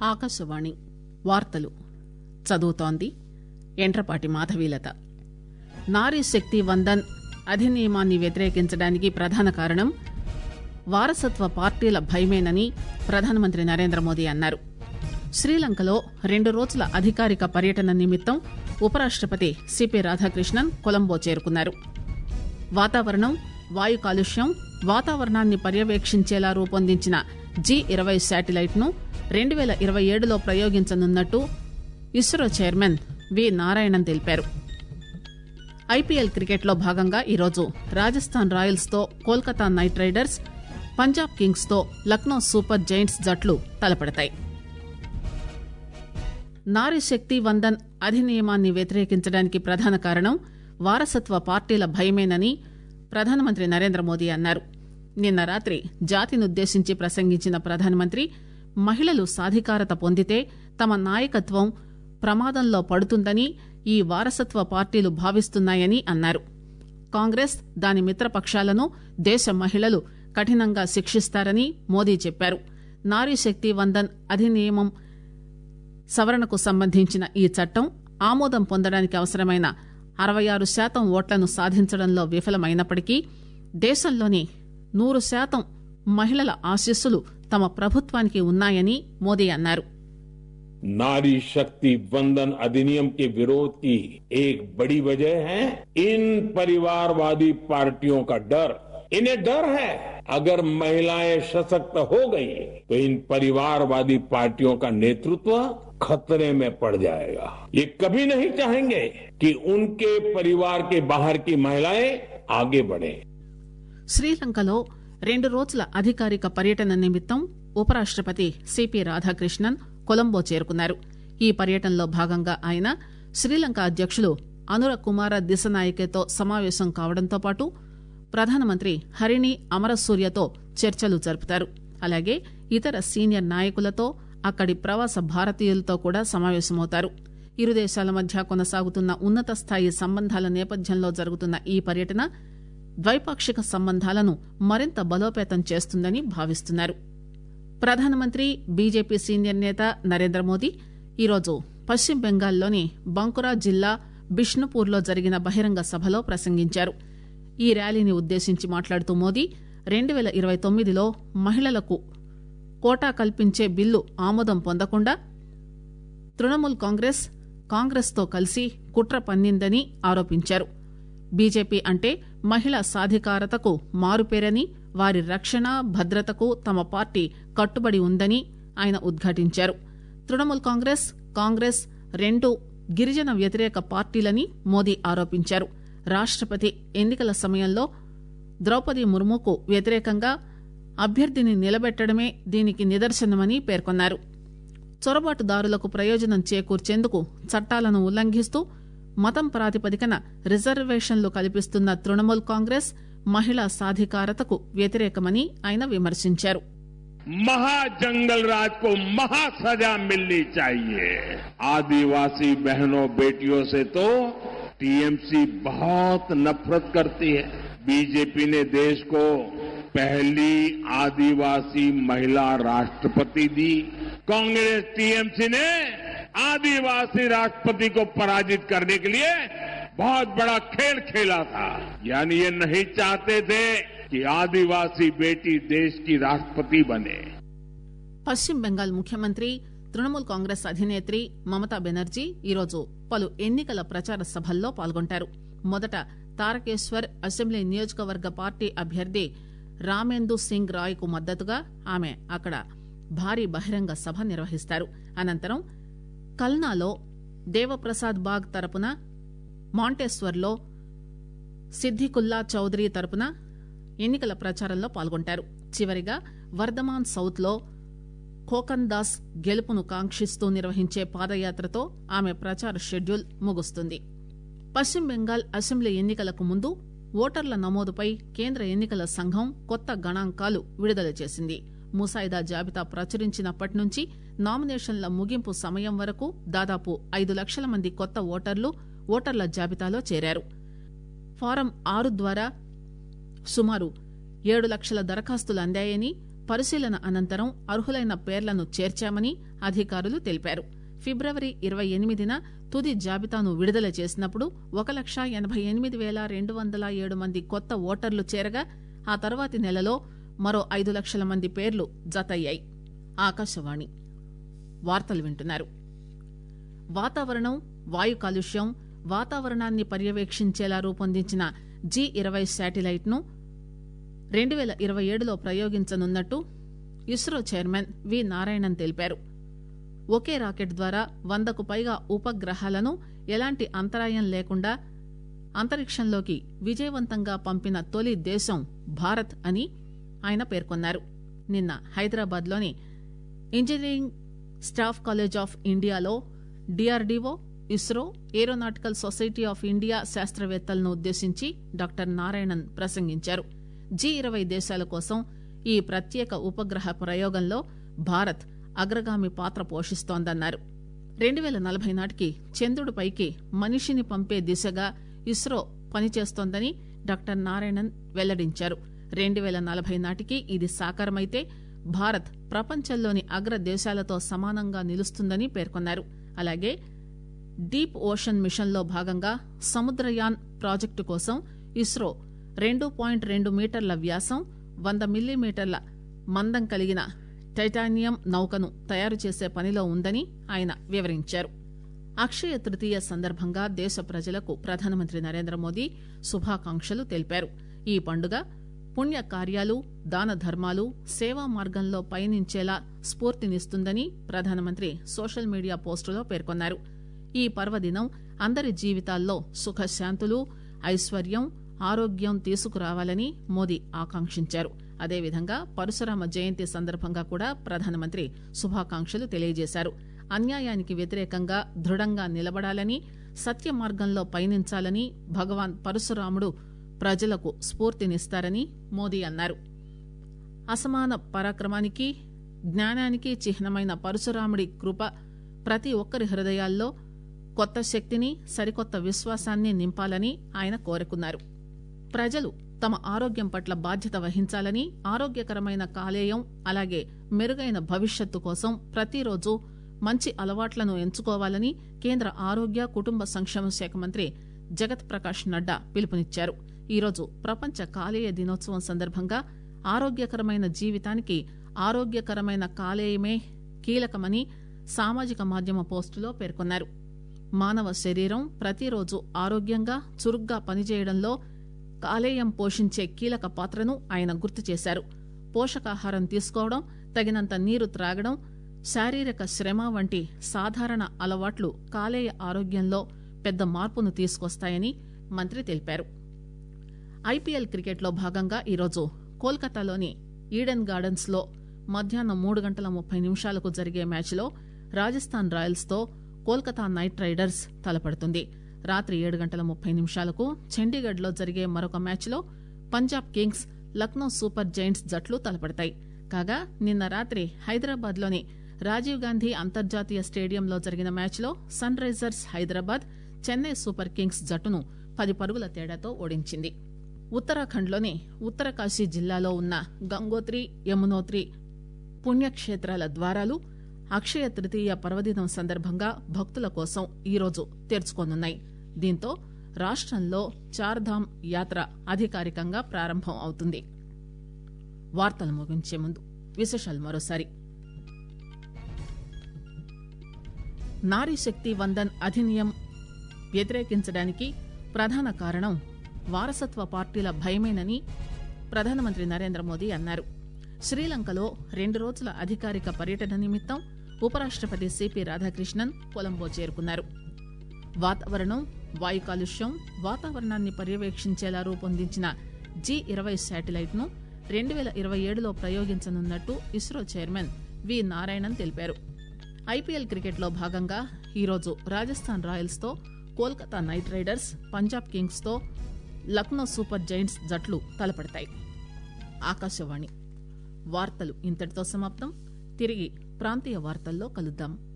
ఆకాశవాణి వార్తలు చదువుతోంది ఎంట్రపాటి మాధవీలత నారీ శక్తి వందన్ అధినియమాన్ని వ్యతిరేకించడానికి ప్రధాన కారణం వారసత్వ పార్టీల భయమేనని ప్రధానమంత్రి నరేంద్ర మోదీ అన్నారు శ్రీలంకలో రెండు రోజుల అధికారిక పర్యటన నిమిత్తం ఉపరాష్టపతి సిపి రాధాకృష్ణన్ కొలంబో చేరుకున్నారు వాతావరణం వాయు కాలుష్యం వాతావరణాన్ని పర్యవేక్షించేలా రూపొందించిన జీ ఇరవై శాటిలైట్ ను రెండు పేల ఇరవై ఏడులో ప్రయోగించనున్నట్టు ఇస్రో చైర్మన్ వి నారాయణన్ తెలిపారు ఐపీఎల్ క్రికెట్లో భాగంగా ఈరోజు రాజస్థాన్ రాయల్స్ తో Kolkata Knight Riders Punjab Kings తో లక్నో సూపర్ జైంట్స్ జట్లు తలపడతాయి నారీ శక్తి వందన్ అధినియమాన్ని వ్యతిరేకించడానికి ప్రధాన కారణం వారసత్వ పార్టీల భయమేనని ప్రధానమంత్రి నరేంద్ర మోదీ అన్నారు నిన్న రాత్రి జాతినుద్దేశించి ప్రసంగించిన ప్రధానమంత్రి మహిళలు సాధికారత పొందితే తమ నాయకత్వం ప్రమాదంలో పడుతుందని ఈ వారసత్వ పార్టీలు భావిస్తున్నాయని అన్నారు కాంగ్రెస్ దాని మిత్రపక్షాలను దేశ మహిళలు కఠినంగా శిక్షిస్తారని మోదీ చెప్పారు నారీ శక్తి వందన్ అధినియమం సవరణకు సంబంధించిన ఈ చట్టం ఆమోదం పొందడానికి అవసరమైన అరవై ఆరు శాతం ఓట్లను సాధించడంలో విఫలమైనప్పటికీ దేశంలోని నూరు శాతం మహిళల ఆశీస్సులు తమ ప్రభుత్వానికి ఉన్నాయని మోదీ అన్నారు नारी शक्ति वंदन अधिनियम के विरोध की एक बड़ी वजह है इन परिवारवादी पार्टियों का डर इन्हें डर है अगर महिलाएं सशक्त हो गई तो इन परिवारवादी पार्टियों का नेतृत्व खतरे में पड़ जाएगा ये कभी नहीं चाहेंगे कि उनके परिवार के बाहर की महिलाएं आगे बढ़े శ్రీలంకలో రెండు రోజుల అధికారిక పర్యటన నిమిత్తం ఉపరాష్టపతి సిపి రాధాకృష్ణన్ కొలంబో చేరుకున్నారు ఈ పర్యటనలో భాగంగా ఆయన శ్రీలంక అధ్యకులు అనుర కుమార దిశనాయకేతో సమావేశం కావడంతో పాటు ప్రధానమంత్రి హరిణి అమరసూర్యతో చర్చలు జరుపుతారు అలాగే ఇతర సీనియర్ నాయకులతో అక్కడి ప్రవాస భారతీయులతో కూడా సమావేశమవుతారు ఇరు దేశాల మధ్య కొనసాగుతున్న ఉన్నత స్థాయి సంబంధాల నేపథ్యంలో జరుగుతున్న ఈ పర్యటన ద్వైపాక్షిక సంబంధాలను మరింత బలోపేతం చేస్తుందని భావిస్తున్నారు ప్రధానమంత్రి బీజేపీ సీనియర్ నేత నరేంద్ర మోదీ ఈరోజు పశ్చిమ బెంగాల్లోని బంకురా జిల్లా బిష్ణుపూర్లో జరిగిన బహిరంగ సభలో ప్రసంగించారు ఈ ర్యాలీని ఉద్దేశించి మాట్లాడుతూ మోదీ రెండు పేల ఇరవై తొమ్మిదిలో మహిళలకు కోటా కల్పించే బిల్లు ఆమోదం పొందకుండా తృణమూల్ కాంగ్రెస్ కాంగ్రెస్ తో కలిసి కుట్ర పన్నిందని ఆరోపించారు బీజేపీ అంటే మహిళా సాధికారతకు మారుపేరని వారి రక్షణ భద్రతకు తమ పార్టీ కట్టుబడి ఉందని ఆయన ఉద్ఘాటించారు తృణమూల్ కాంగ్రెస్ కాంగ్రెస్ రెండు గిరిజన వ్యతిరేక పార్టీలని మోదీ ఆరోపించారు రాష్టపతి ఎన్నికల సమయంలో ద్రౌపది ముర్ముకు వ్యతిరేకంగా అభ్యర్థిని నిలబెట్టడమే దీనికి నిదర్శనమని పేర్కొన్నారు చొరబాటుదారులకు ప్రయోజనం చేకూర్చేందుకు చట్టాలను ఉల్లంఘిస్తూ మతం ప్రాతిపదికన రిజర్వేషన్లు కల్పిస్తున్న తృణమూల్ కాంగ్రెస్ మహిళా సాధికారతకు వ్యతిరేకమని ఆయన విమర్శించారు महाजंगल राज को महा सजा मिलनी चाहिए आदिवासी बहनों बेटियों से तो टीएमसी बहुत नफरत करती है बीजेपी ने देश को पहली आदिवासी महिला राष्ट्रपति दी कांग्रेस टीएमसी ने आदिवासी राष्ट्रपति को पराजित करने के लिए बहुत बड़ा खेल खेला था यानी ये नहीं चाहते थे कि आदिवासी बेटी देश की राष्ट्रपति बने పశ్చిమ బెంగాల్ ముఖ్యమంత్రి తృణమూల్ కాంగ్రెస్ అధినేత్రి మమతా బెనర్జీ ఈరోజు పలు ఎన్నికల ప్రచార సభల్లో పాల్గొంటారు మొదట తారకేశ్వర్ అసెంబ్లీ నియోజకవర్గ పార్టీ అభ్యర్థి రామేందు సింగ్ రాయ్ కు మద్దతుగా ఆమె అక్కడ భారీ బహిరంగ సభ నిర్వహిస్తారు అనంతరం కల్నాలో దేవప్రసాద్ బాగ్ తరపున మాంటేశ్వర్లో సిద్దికుల్లా చౌదరి తరపున ఎన్నికల ప్రచారంలో పాల్గొంటారు చివరిగా వర్ధమాన్ సౌత్ లో ఖోకన్ దాస్ గెలుపును కాంక్షిస్తూ నిర్వహించే పాదయాత్రతో ఆమె ప్రచార షెడ్యూల్ ముగుస్తుంది పశ్చిమ బెంగాల్ అసెంబ్లీ ఎన్నికలకు ముందు ఓటర్ల నమోదుపై కేంద్ర ఎన్నికల సంఘం కొత్త గణాంకాలు విడుదల చేసింది ముసాయిదా జాబితా ప్రచురించినప్పటి నుంచి నామినేషన్ల ముగింపు సమయం వరకు దాదాపు ఐదు లక్షల మంది కొత్త ఓటర్లు ఓటర్ల జాబితాలో చేరారు ఫారం ఆరు ద్వారా సుమారు ఏడు లక్షల దరఖాస్తులు అందాయని పరిశీలన అనంతరం అర్హులైన పేర్లను చేర్చామని అధికారులు తెలిపారు ఫిబ్రవరి ఇరవై ఎనిమిదిన తుది జాబితాను విడుదల చేసినప్పుడు ఒక లక్ష ఎనబై ఎనిమిది వేల రెండు వందల ఏడు మంది కొత్త ఓటర్లు చేరగా ఆ తర్వాతి నెలలో మరో ఐదు లక్షల మంది పేర్లు జతయ్యాయి ఆకాశవాణి వార్తలు వింటున్నారు వాతావరణం వాయు కాలుష్యం వాతావరణాన్ని పర్యవేక్షించేలా రూపొందించిన జీ ఇరవై శాటిలైట్ ను రెండు పేల ఇరవై ఏడులో ప్రయోగించనున్నట్టు ఇస్రో చైర్మన్ వి నారాయణన్ తెలిపారు ఒకే రాకెట్ ద్వారా వందకు పైగా ఉపగ్రహాలను ఎలాంటి అంతరాయం లేకుండా అంతరిక్షంలోకి విజయవంతంగా పంపిన తొలి దేశం భారత్ అని ఆయన పేర్కొన్నారు నిన్న హైదరాబాద్ లోని ఇంజనీరింగ్ స్టాఫ్ కాలేజ్ ఆఫ్ ఇండియాలో DRDO ISRO Aeronautical Society of India శాస్త్రవేత్తలను ఉద్దేశించి డాక్టర్ నారాయణన్ ప్రసంగించారు జీ ఇరవై దేశాల కోసం ఈ ప్రత్యేక ఉపగ్రహ ప్రయోగంలో భారత్ అగ్రగామి పాత్ర పోషిస్తోందన్నారు రెండు పేల నలభై నాటికి చంద్రుడిపైకి మనిషిని పంపే దిశగా ఇస్రో పనిచేస్తోందని డాక్టర్ నారాయణన్ వెల్లడించారు రెండు పేల నలభై నాటికి ఇది సాకారమైతే భారత్ ప్రపంచంలోని అగ్ర దేశాలతో సమానంగా నిలుస్తుందని పేర్కొన్నారు అలాగే డీప్ ఓషన్ మిషన్లో భాగంగా సముద్రయాన్ ప్రాజెక్టు కోసం ఇస్రో రెండు పాయింట్ రెండు మీటర్ల వ్యాసం వంద మిల్లీమీటర్ల మందం కలిగిన టైటానియం నౌకను తయారు చేసే పనిలో ఉందని ఆయన వివరించారు అక్షయ తృతీయ సందర్భంగా దేశ ప్రజలకు ప్రధానమంత్రి నరేంద్ర మోదీ శుభాకాంక్షలు తెలిపారు ఈ పండుగ పుణ్య కార్యాలు దాన ధర్మాలు సేవా మార్గంలో పయనించేలా స్ఫూర్తినిస్తుందని ప్రధానమంత్రి సోషల్ మీడియా పోస్టులో పేర్కొన్నారు ఈ పర్వదినం అందరి జీవితాల్లో సుఖశాంతులు ఐశ్వర్యం ఆరోగ్యం తీసుకురావాలని మోదీ ఆకాంక్షించారు అదేవిధంగా పరశురామ జయంతి సందర్భంగా కూడా ప్రధానమంత్రి శుభాకాంక్షలు తెలియజేశారు అన్యాయానికి వ్యతిరేకంగా దృఢంగా నిలబడాలని సత్య మార్గంలో పయనించాలని భగవాన్ పరశురాముడు ప్రజలకు స్ఫూర్తినిస్తారని మోదీ అన్నారు అసమాన పరాక్రమానికి జ్ఞానానికి చిహ్నమైన పరశురాముడి కృప ప్రతి ఒక్కరి హృదయాల్లో కొత్త శక్తిని సరికొత్త విశ్వాసాన్ని నింపాలని ఆయన కోరుకున్నారు ప్రజలు తమ ఆరోగ్యం పట్ల బాధ్యత వహించాలని ఆరోగ్యకరమైన కాలేయం అలాగే మెరుగైన భవిష్యత్తు కోసం ప్రతిరోజు మంచి అలవాట్లను ఎంచుకోవాలని కేంద్ర ఆరోగ్య కుటుంబ సంక్షేమ శాఖ మంత్రి జగత్ ప్రకాష్ నడ్డా పిలుపునిచ్చారు ఈరోజు ప్రపంచ కాలేయ దినోత్సవం సందర్భంగా ఆరోగ్యకరమైన జీవితానికి ఆరోగ్యకరమైన కాలేయమే కీలకమని సామాజిక మాధ్యమ పోస్టులో పేర్కొన్నారు మానవ శరీరం ప్రతిరోజు ఆరోగ్యంగా చురుగ్గా పనిచేయడంలో కాలేయం పోషించే కీలక పాత్రను ఆయన గుర్తు చేశారు పోషకాహారం తీసుకోవడం తగినంత నీరు త్రాగడం శారీరక శ్రమ వంటి సాధారణ అలవాట్లు కాలేయ ఆరోగ్యంలో పెద్ద మార్పును తీసుకొస్తాయని మంత్రి తెలిపారు ఐపీఎల్ క్రికెట్లో భాగంగా ఈరోజు కోల్కతాలోని ఈడెన్ గార్డెన్స్ లో మధ్యాహ్నం మూడు గంటల ముప్పై నిమిషాలకు జరిగే మ్యాచ్లో రాజస్థాన్ రాయల్స్ తో కోల్కతా నైట్ రైడర్స్ తలపడుతుంది రాత్రి ఏడు గంటల ముప్పై నిమిషాలకు చండీగఢ్ లో జరిగే మరొక మ్యాచ్లో Punjab Kings Lucknow Super Giants జట్లు తలపడతాయి కాగా నిన్న రాత్రి హైదరాబాద్ లోని రాజీవ్ గాంధీ అంతర్జాతీయ స్టేడియంలో జరిగిన మ్యాచ్లో Sunrisers Hyderabad Chennai Super Kings జట్టును పది పరుగుల తేడాతో ఓడించింది ఉత్తరాఖండ్లోని ఉత్తరకాశీ జిల్లాలో ఉన్న గంగోత్రి యమునోత్రి పుణ్యక్షేత్రాల ద్వారాలు అక్షయ తృతీయ పర్వదినం సందర్భంగా భక్తుల కోసం ఈరోజు తెరుచుకోనున్నాయి దీంతో రాష్టంలో చార్ధామ్ యాత్ర అధికారికంగా ప్రారంభం అవుతుంది వార్తలు ముగించే ముందు విశేషాలు మరోసారి నారీ శక్తి వందన్ అధినియం వ్యతిరేకించడానికి ప్రధాన కారణం వారసత్వ పార్టీల భయమేనని ప్రధానమంత్రి నరేంద్ర మోదీ అన్నారు శ్రీలంకలో రెండు రోజుల అధికారిక పర్యటన నిమిత్తం ఉపరాష్టపతి సిపి రాధాకృష్ణన్ కొలంబో చేరుకున్నారు వాతావరణం వాయు కాలుష్యం వాతావరణాన్ని పర్యవేక్షించేలా రూపొందించిన జీ ఇరవై శాటిలైట్ ను రెండు పేల ఇరవై ఏడులో ప్రయోగించనున్నట్టు ఇస్రో చైర్మన్ వి నారాయణన్ తెలిపారు ఐపీఎల్ క్రికెట్లో భాగంగా ఈరోజు రాజస్థాన్ రాయల్స్ తో Kolkata Knight Riders Punjab Kings తో లక్నో సూపర్ జైంట్స్ జట్లు తలపడతాయి ఆకాశవాణి వార్తలు ఇంతటితో సమాప్తం తిరిగి ప్రాంతీయ వార్తల్లో కలుద్దాం